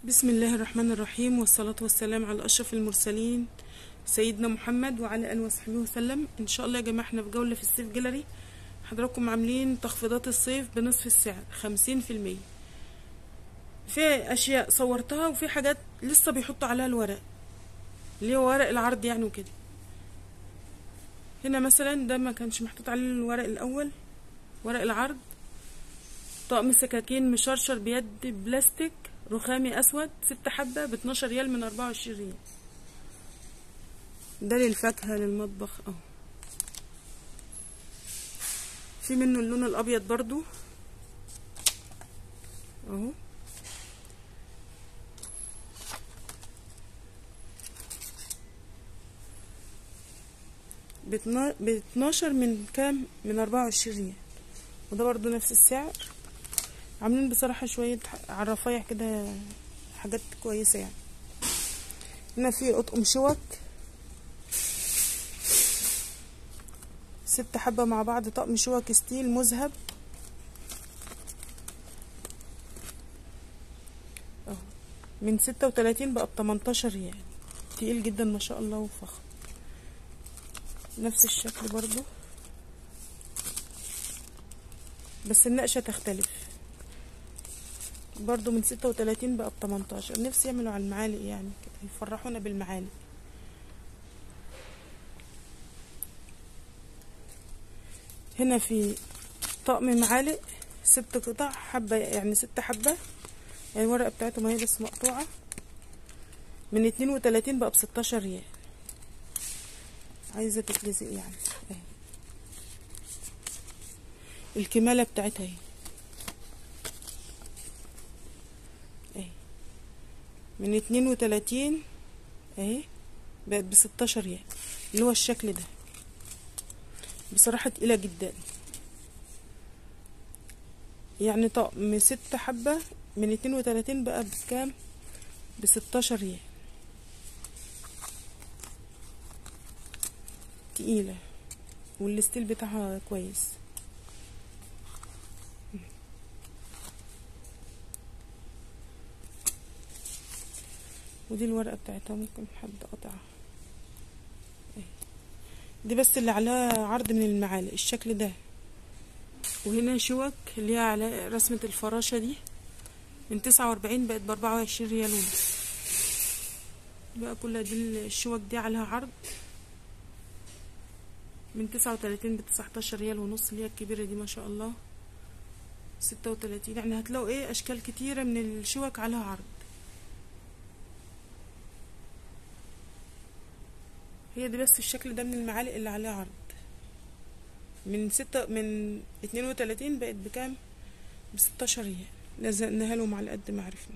بسم الله الرحمن الرحيم والصلاة والسلام على أشرف المرسلين سيدنا محمد وعلى آله وصحبه وسلم إن شاء الله يا جماعة احنا في جولة في الصيف جاليري حضراتكم عاملين تخفيضات الصيف بنصف السعر خمسين في المية في أشياء صورتها وفي حاجات لسه بيحطوا عليها الورق اللي هو ورق العرض يعني وكده هنا مثلا ده ما كانش محطوط عليه الورق الأول ورق العرض طقم سكاكين مشرشر بيد بلاستيك رخامي اسود ست حبه ب 12 ريال من 24 ريال ده للفاكهه للمطبخ اهو في منه اللون الابيض برضو اهو ب 12 من كام من 24 ريال وده برضو نفس السعر عاملين بصراحة شوية على الرفايع كده حاجات كويسة يعني هنا في قطقم شوك ست حبة مع بعض طقم شوك ستيل مذهب اهو من ستة وتلاتين بقى بتمنتاشر ريال تقيل جدا ما شاء الله وفخم نفس الشكل برضو بس النقشة تختلف برضو من ستة وتلاتين بقى بتمنتاشر نفسي يعملوا على المعالق يعني كده يفرحونا بالمعالق هنا في طقم معالق ست قطع حبة يعني ست حبة يعني الورقة بتاعتهم اهي بس مقطوعة من اتنين وتلاتين بقى بستاشر ريال عايزة تتلزق يعني اهي الكمالة بتاعتها اهي اهي من اتنين وتلاتين اهي بقت بستاشر ريال اللي هو الشكل ده بصراحة تقيلة جدا يعني طقم ست حبة من اتنين وتلاتين بقى بكام بستاشر ريال تقيلة والستيل بتاعها كويس ودي الورقة بتاعتها ممكن حد قطعها دي بس اللي عليها عرض من المعالق الشكل ده وهنا شوك اللي هي على رسمة الفراشة دي من تسعة واربعين بقت باربعة وعشرين ريال ونص بقى كلها دي الشوك دي عليها عرض من تسعة وتلاتين بتسعتاشر ريال ونص اللي هي الكبيرة دي ما شاء الله ستة وتلاتين يعني هتلاقوا ايه اشكال كتيرة من الشوك عليها عرض هي دي بس الشكل ده من المعالق اللي عليها عرض من ستة من اتنين وتلاتين بقت بكام بستاشر ريال لزقناها لهم على قد ما عرفنا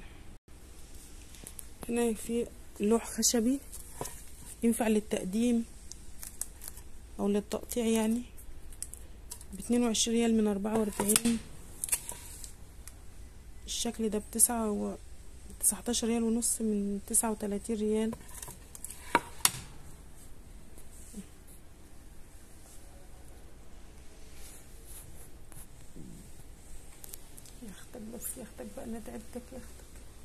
هنا في لوح خشبي ينفع للتقديم او للتقطيع يعني باتنين وعشرين ريال من اربعة واربعين الشكل ده بتسعة و تسعتاشر ريال ونص من تسعة وتلاتين ريال ياختك بس ياختك بقى انا تعبتك ياختك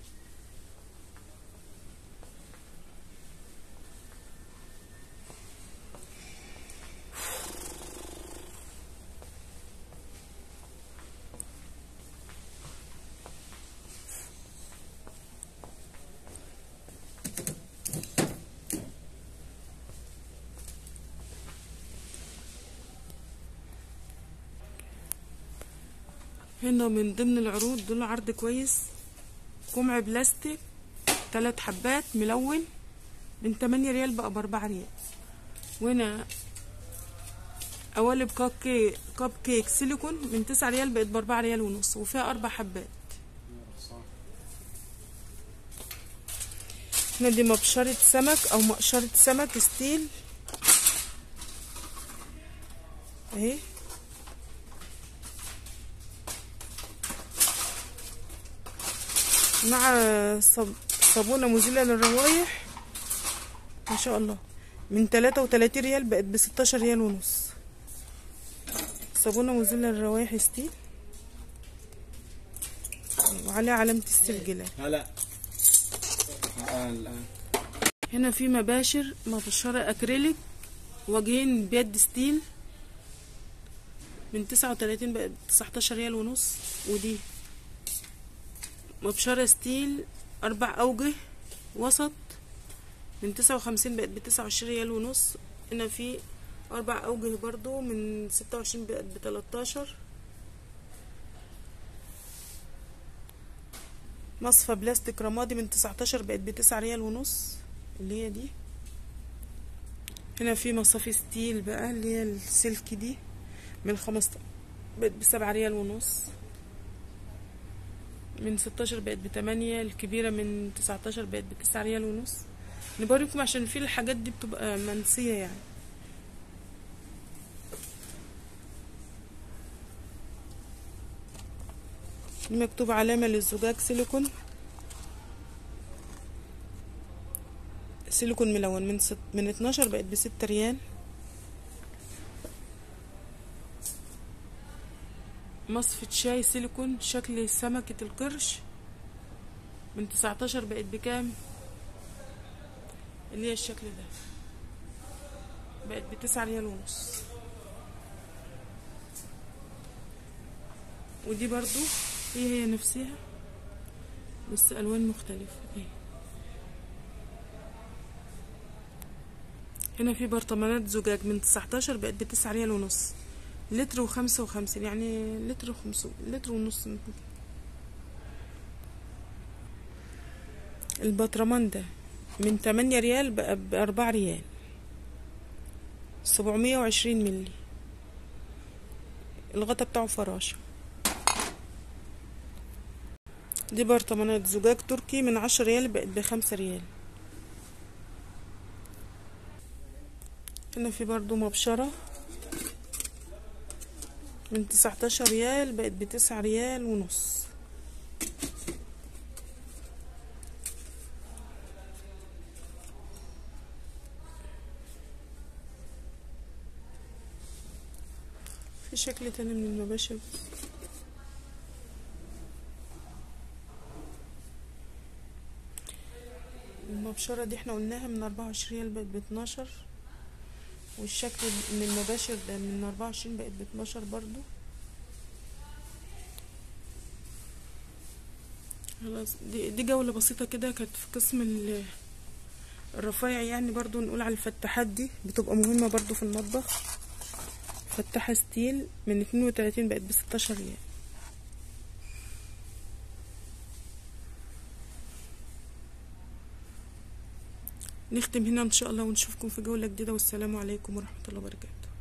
هنا من ضمن العروض دول عرض كويس قمع بلاستيك تلات حبات ملون من تمانية ريال بقى بأربعة ريال وهنا قوالب كاب كيك كاب كيك سيليكون من تسعة ريال بقت بأربعة ريال ونص وفيها أربع حبات هنا دي مبشرة سمك أو مقشرة سمك ستيل اهي مع صب... صابونة مزيلة للروايح ما شاء الله من تلاتة وتلاتين ريال بقت بستاشر ريال ونص صابونة مزيلة للروايح ستيل وعليها علامة السجلة هلا آه الآن هنا في مباشر مبشرة أكريليك وجهين بيد ستيل من تسعة وتلاتين بقت تسعتاشر ريال ونص ودي مبشرة ستيل أربع أوجه وسط من تسعة وخمسين بقت بتسعة وعشرين ريال ونص هنا في أربع أوجه برضو من ستة وعشرين بقت بتلاتاشر مصفى بلاستيك رمادي من تسعتاشر بقت بتسعة ريال ونص اللي هي دي هنا في مصافي ستيل بقى اللي هي السلك دي من خمسة بقت بسبعة ريال ونص من ستاشر بقت بتمانية الكبيرة من تسعتاشر بقت بتسعة ريال ونص نبوريكم عشان في الحاجات دي بتبقى منسية يعني دي مكتوب علامة للزجاج سيليكون سيليكون ملون من ست من اتناشر بقت بستة ريال مصفة شاي سيليكون شكل سمكة القرش من تسعتاشر بقت بكام اللي هي الشكل ده بقت بتسعة ريال ونص ودي برضو هي هي نفسها بس الوان مختلفة اهي هنا في برطمانات زجاج من تسعتاشر بقت بتسعة ريال ونص لتر وخمسة وخمسين يعني لتر وخمسة لتر ونص ممكن. البطرمان ده من تمانية ريال بقى بأربعة ريال سبعمية وعشرين ملي الغطا بتاعه فراشة دي برطمانات زجاج تركي من عشرة ريال بقت بخمسة ريال هنا في برضو مبشرة من تسعتاشر ريال بقت بتسعة ريال ونص في شكل تاني من المباشر المبشرة دي احنا قلناها من أربعة وعشرين ريال بقت باتناشر والشكل من المباشر ده من أربعة وعشرين بقت باتناشر برضو خلاص دي, دي جولة بسيطة كده كانت في قسم ال- الرفايع يعني برضو نقول على الفتحات دي بتبقى مهمة برضو في المطبخ فتحة ستيل من اتنين وتلاتين بقت بستاشر ريال نختم هنا ان شاء الله ونشوفكم في جولة جديدة والسلام عليكم ورحمة الله وبركاته